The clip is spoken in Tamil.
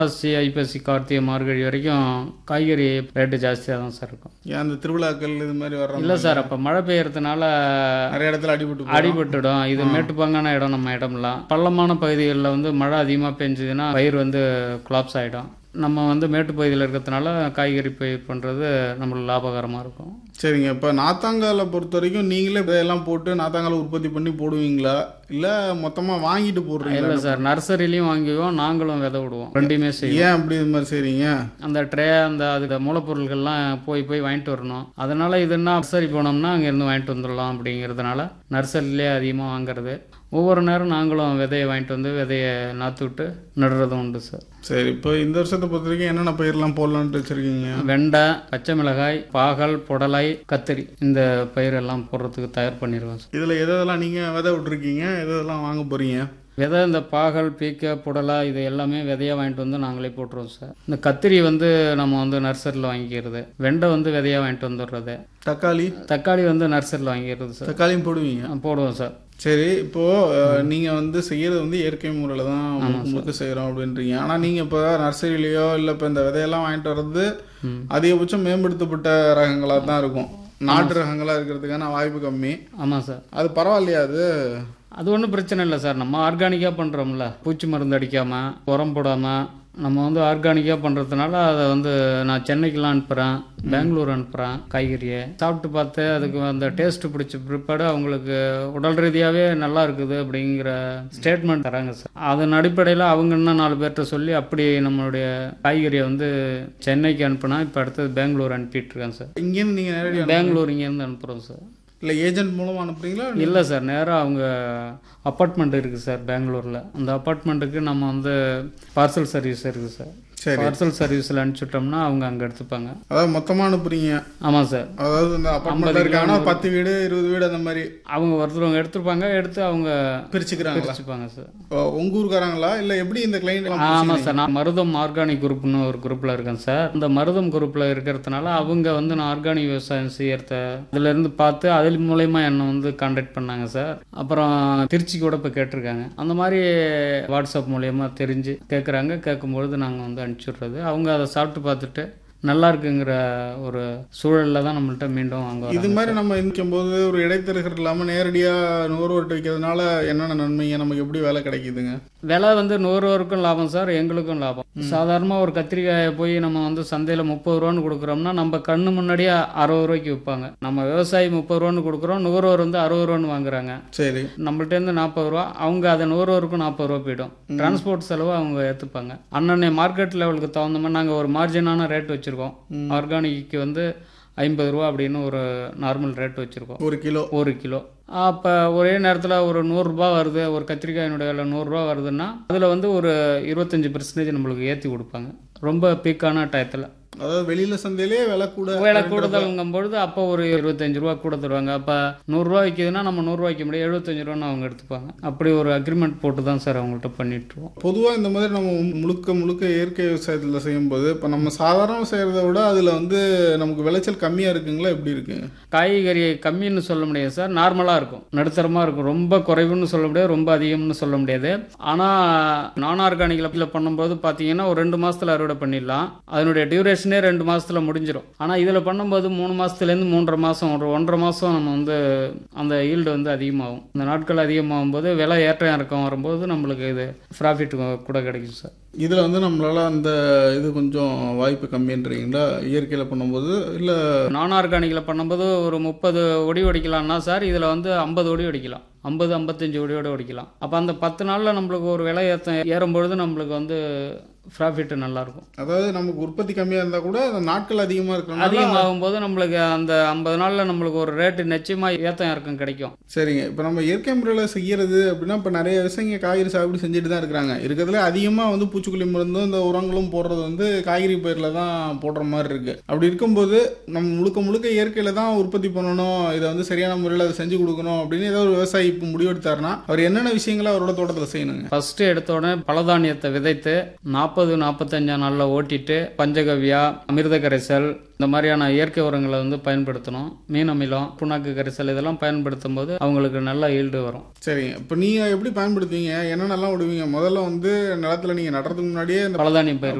புரட்டாசி ஐப்பசி கார்த்திகை மார்கழி வரைக்கும் காய்கறி ரேட்டு ஜாஸ்தியாக தான் சார் இருக்கும் ஏன் அந்த திருவிழாக்கள் இது மாதிரி வர்ற இல்லை சார் அப்போ மழை பெய்யறதுனால நிறைய இடத்துல அடிபட்டு போகும். அடிபட்டுடும் இது மேட்டுப்பாங்கான இடம் நம்ம இடம்லாம் பள்ளமான பகுதிகளில் வந்து மழை அதிகமாக பெஞ்சதுன்னா பயிர் வந்து கொலாப்ஸ் ஆகிடும் நம்ம வந்து மேட்டு பகுதியில் இருக்கிறதுனால காய்கறி பயிர் பண்ணுறது நம்மளுக்கு லாபகரமாக இருக்கும் சரிங்க இப்போ நாத்தாங்கால பொறுத்த வரைக்கும் நீங்களே இதெல்லாம் போட்டு நாத்தாங்கால உற்பத்தி பண்ணி போடுவீங்களா இல்லை மொத்தமாக வாங்கிட்டு போடுறீங்களா இல்லை சார் நர்சரிலையும் வாங்குவோம் நாங்களும் விதை விடுவோம் ரெண்டுமே செய்வோம் ஏன் அப்படி இது மாதிரி செய்றீங்க அந்த ட்ரே அந்த அதுக்கு மூலப்பொருட்கள்லாம் போய் போய் வாங்கிட்டு வரணும் அதனால இதுன்னா நர்சரி போனோம்னா அங்கேருந்து வாங்கிட்டு வந்துடலாம் அப்படிங்கிறதுனால நர்சரிலே அதிகமாக வாங்குறது ஒவ்வொரு நேரம் நாங்களும் விதையை வாங்கிட்டு வந்து விதையை நாற்று விட்டு நடுறதும் உண்டு சார் சரி இப்போ இந்த வருஷத்தை பொறுத்த வரைக்கும் என்னென்ன பயிரெல்லாம் போடலான்ட்டு வச்சிருக்கீங்க வெண்டை பச்சை மிளகாய் பாகல் புடலை கத்திரி இந்த பயிரெல்லாம் போடுறதுக்கு தயார் பண்ணிடுவோம் சார் இதில் எதெல்லாம் நீங்கள் விதை விட்டுருக்கீங்க எதெல்லாம் வாங்க போகிறீங்க விதை இந்த பாகல் பீக்க புடலை இது எல்லாமே விதையாக வாங்கிட்டு வந்து நாங்களே போட்டுருவோம் சார் இந்த கத்திரி வந்து நம்ம வந்து நர்சரியில் வாங்கிக்கிறது வெண்டை வந்து விதையாக வாங்கிட்டு வந்துடுறது தக்காளி தக்காளி வந்து நர்சரியில் வாங்கிக்கிறது சார் தக்காளியும் போடுவீங்க ஆ, போடுவோம் சார் சரி இப்போ அஹ், நீங்க வந்து செய்யறது வந்து இயற்கை முறையில் தான் முழுக்க முழுக்க செய்கிறோம் அப்படின்றீங்க ஆனா நீங்க இப்போ நர்சரியிலையோ இல்லை இப்போ இந்த விதையெல்லாம் வாங்கிட்டு வர்றது அதிகபட்சம் மேம்படுத்தப்பட்ட ரகங்களா தான் இருக்கும் நாட்டு ரகங்களா இருக்கிறதுக்கான வாய்ப்பு கம்மி ஆமாம் சார் அது பரவாயில்லையா அது அது ஒன்றும் பிரச்சனை இல்லை சார் நம்ம ஆர்கானிக்காக பண்ணுறோம்ல பூச்சி மருந்து அடிக்காமல் உரம் போடாமல் நம்ம வந்து ஆர்கானிக்காக பண்ணுறதுனால அதை வந்து நான் சென்னைக்கெலாம் அனுப்புகிறேன் பெங்களூர் அனுப்புகிறேன் காய்கறியை சாப்பிட்டு பார்த்து அதுக்கு அந்த டேஸ்ட் பிடிச்ச பிற்பாடு அவங்களுக்கு உடல் ரீதியாகவே நல்லா இருக்குது அப்படிங்கிற ஸ்டேட்மெண்ட் தராங்க சார் அதன் அடிப்படையில் அவங்க இன்னும் நாலு பேர்கிட்ட சொல்லி அப்படி நம்மளுடைய காய்கறியை வந்து சென்னைக்கு அனுப்புனா இப்போ அடுத்தது பெங்களூர் அனுப்பிட்டு இருக்கேன் சார் இங்கேருந்து நீங்க நேரடியாக பெங்களூர் இங்கேருந்து அனுப்புகிறோம் சார் இல்லை ஏஜென்ட் மூலமா அனுப்புறீங்களா இல்லை சார் நேராக அவங்க அப்பார்ட்மெண்ட் இருக்குது சார் பெங்களூரில் அந்த அப்பார்ட்மெண்ட்டுக்கு நம்ம வந்து பார்சல் சர்வீஸ் இருக்குது சார் சரி பார்சல் சர்வீஸில் அனுப்பிச்சுட்டோம்னா அவங்க அங்கே எடுத்துப்பாங்க அதாவது மொத்தமா அனுப்புறீங்க ஆமாம் சார் அதாவது இந்த அப்பார்ட்மெண்ட்ல இருக்காங்கன்னா பத்து வீடு இருபது வீடு அந்த மாதிரி அவங்க ஒருத்தர் எடுத்துருப்பாங்க எடுத்து அவங்க பிரிச்சுக்கிறாங்களா பிரிச்சுப்பாங்க சார் ஓ, உங்க ஊருக்காரங்களா இல்லை எப்படி இந்த கிளைண்ட் ஆமாம் சார் நான் மருதம் ஆர்கானிக் குரூப்னு ஒரு குரூப்பில் இருக்கேன் சார் இந்த மருதம் குரூப்பில் இருக்கிறதுனால அவங்க வந்து நான் ஆர்கானிக் விவசாயம் செய்யறத அதுலேருந்து பார்த்து அதில் மூலயமா என்னை வந்து கான்டாக்ட் பண்ணாங்க சார் அப்புறம் திருச்சி கூட இப்போ கேட்டிருக்காங்க அந்த மாதிரி வாட்ஸ்அப் மூலயமா தெரிஞ்சு கேட்குறாங்க கேட்கும்பொழுது நாங்கள் வந்து அனுப்பிச்சுட்றது அவங்க அதை சாப்பிட்டு பார்த்துட்டு நல்லா இருக்குங்கிற ஒரு சூழலில் தான் நம்மள்ட்ட மீண்டும் வாங்க இது மாதிரி நம்ம நிற்கும் போது ஒரு இடைத்தரகர் இல்லாமல் நேரடியாக நுகர்வோர்கிட்ட வைக்கிறதுனால என்னென்ன நன்மைங்க நமக்கு எப்படி வேலை கிடைக்குதுங்க விலை வந்து நூறுவருக்கும் லாபம் சார் எங்களுக்கும் லாபம் சாதாரணமாக ஒரு கத்திரிக்காயை போய் நம்ம வந்து சந்தையில் முப்பது ரூபான்னு கொடுக்குறோம்னா நம்ம கண்ணு முன்னாடியே அறுபது ரூபாய்க்கு விற்பாங்க நம்ம விவசாயி முப்பது ரூபான்னு கொடுக்குறோம் நுகர்வோர் வந்து அறுபது ரூபான்னு வாங்குறாங்க சரி நம்மள்ட்டேருந்து நாற்பது ரூபா அவங்க அதை நுகர்வோருக்கும் நாற்பது ரூபா போயிடும் டிரான்ஸ்போர்ட் செலவு அவங்க ஏற்றுப்பாங்க அன்னன்னை மார்க்கெட் லெவலுக்கு தகுந்த மாதிரி நாங்கள் ஒரு மார்ஜினான ரேட் வச்சுருக்கோம் ஆர்கானிக்கு வந்து ஐம்பது ரூபா அப்படின்னு ஒரு நார்மல் ரேட் வச்சுருக்கோம் ஒரு கிலோ ஒரு கிலோ அப்போ ஒரே நேரத்தில் ஒரு நூறுரூபா வருது ஒரு கத்திரிக்காயினுடைய விலை நூறுரூவா வருதுன்னா அதில் வந்து ஒரு இருபத்தஞ்சி பெர்சன்டேஜ் நம்மளுக்கு ஏற்றி கொடுப்பாங்க ரொம்ப பீக்கான டயத்தில் அதாவது வெளியில சந்தையிலே விலை கூட விலை கூடுதல்ங்கும் பொழுது அப்போ ஒரு இருபத்தஞ்சு ரூபா கூட தருவாங்க அப்போ நூறுரூவா விற்கிதுன்னா நம்ம நூறுரூவா வைக்க முடியும் எழுபத்தஞ்சு ரூபான்னு அவங்க எடுத்துப்பாங்க அப்படி ஒரு அக்ரிமெண்ட் போட்டு தான் சார் அவங்கள்ட்ட பண்ணிட்டுருவோம் பொதுவாக இந்த மாதிரி நம்ம முழுக்க முழுக்க இயற்கை விவசாயத்தில் செய்யும்போது இப்போ நம்ம சாதாரண செய்கிறத விட அதில் வந்து நமக்கு விளைச்சல் கம்மியாக இருக்குங்களா எப்படி இருக்குங்க காய்கறி கம்மின்னு சொல்ல முடியாது சார் நார்மலாக இருக்கும் நடுத்தரமாக இருக்கும் ரொம்ப குறைவுன்னு சொல்ல முடியாது ரொம்ப அதிகம்னு சொல்ல முடியாது ஆனால் நான் ஆர்கானிக்கில் பண்ணும்போது பார்த்தீங்கன்னா ஒரு ரெண்டு மாதத்தில் அறுவடை பண்ணிடலாம் அதனுடைய டியூரேஷனே ரெண்டு மாதத்தில் முடிஞ்சிடும் ஆனால் இதில் பண்ணும்போது மூணு மாதத்துலேருந்து மூன்றரை மாதம் ஒரு ஒன்றரை மாதம் நம்ம வந்து அந்த ஈல்டு வந்து அதிகமாகும் இந்த நாட்கள் அதிகமாகும் போது விலை ஏற்றம் இறக்கம் வரும்போது நம்மளுக்கு இது ப்ராஃபிட் கூட கிடைக்கும் சார் இதில் வந்து நம்மளால அந்த இது கொஞ்சம் வாய்ப்பு கம்மின்றீங்களா இயற்கையில் பண்ணும்போது இல்லை நான் ஆர்கானிக்கில் பண்ணும்போது ஒரு முப்பது ஒடி ஒடிக்கலாம்னா சார் இதில் வந்து ஐம்பது ஒடி ஒடிக்கலாம் ஐம்பது ஐம்பத்தஞ்சு ஒடியோட ஒடிக்கலாம் அப்போ அந்த பத்து நாளில் நம்மளுக்கு ஒரு விலை ஏற்ற ஏறும்பொழுது நம்மளுக்கு வந்து ப்ராஃபிட் நல்லாயிருக்கும் அதாவது நமக்கு உற்பத்தி கம்மியாக இருந்தால் கூட அந்த நாட்கள் அதிகமாக இருக்கணும் அதிகமாகும் போது நம்மளுக்கு அந்த ஐம்பது நாளில் நம்மளுக்கு ஒரு ரேட்டு நிச்சயமாக ஏற்றம் இறக்கம் கிடைக்கும் சரிங்க இப்போ நம்ம இயற்கை முறையில் செய்யறது அப்படின்னா இப்போ நிறைய விவசாயிங்க காய்கறி சாகுபடி செஞ்சுட்டு தான் இருக்கிறாங்க இருக்கிறதுல அதிகமாக வந்து பூச்சிக்கொல்லி மருந்தும் இந்த உரங்களும் போடுறது வந்து காய்கறி பயிரில் தான் போடுற மாதிரி இருக்கு அப்படி இருக்கும்போது நம்ம முழுக்க முழுக்க இயற்கையில் தான் உற்பத்தி பண்ணணும் இதை வந்து சரியான முறையில் அதை செஞ்சு கொடுக்கணும் அப்படின்னு ஏதோ ஒரு விவசாயி இப்போ முடிவெடுத்தாருன்னா அவர் என்னென்ன விஷயங்களை அவரோட தோட்டத்தில் செய்யணுங்க ஃபஸ்ட்டு எடுத்த உடனே பலதானியத்தை விதைத்து நாற்பது நாற்பது நாற்பத்தஞ்சாம் நாளில் ஓட்டிட்டு பஞ்சகவ்யா அமிர்த கரைசல் இந்த மாதிரியான இயற்கை உரங்களை வந்து பயன்படுத்தணும் மீன் அமிலம் புண்ணாக்கு கரைசல் இதெல்லாம் பயன்படுத்தும் போது அவங்களுக்கு நல்ல ஈல்டு வரும் சரிங்க இப்போ நீங்கள் எப்படி பயன்படுத்துவீங்க என்னென்னலாம் விடுவீங்க முதல்ல வந்து நிலத்துல நீங்கள் நடுறதுக்கு முன்னாடியே இந்த பலதானிய பயிர்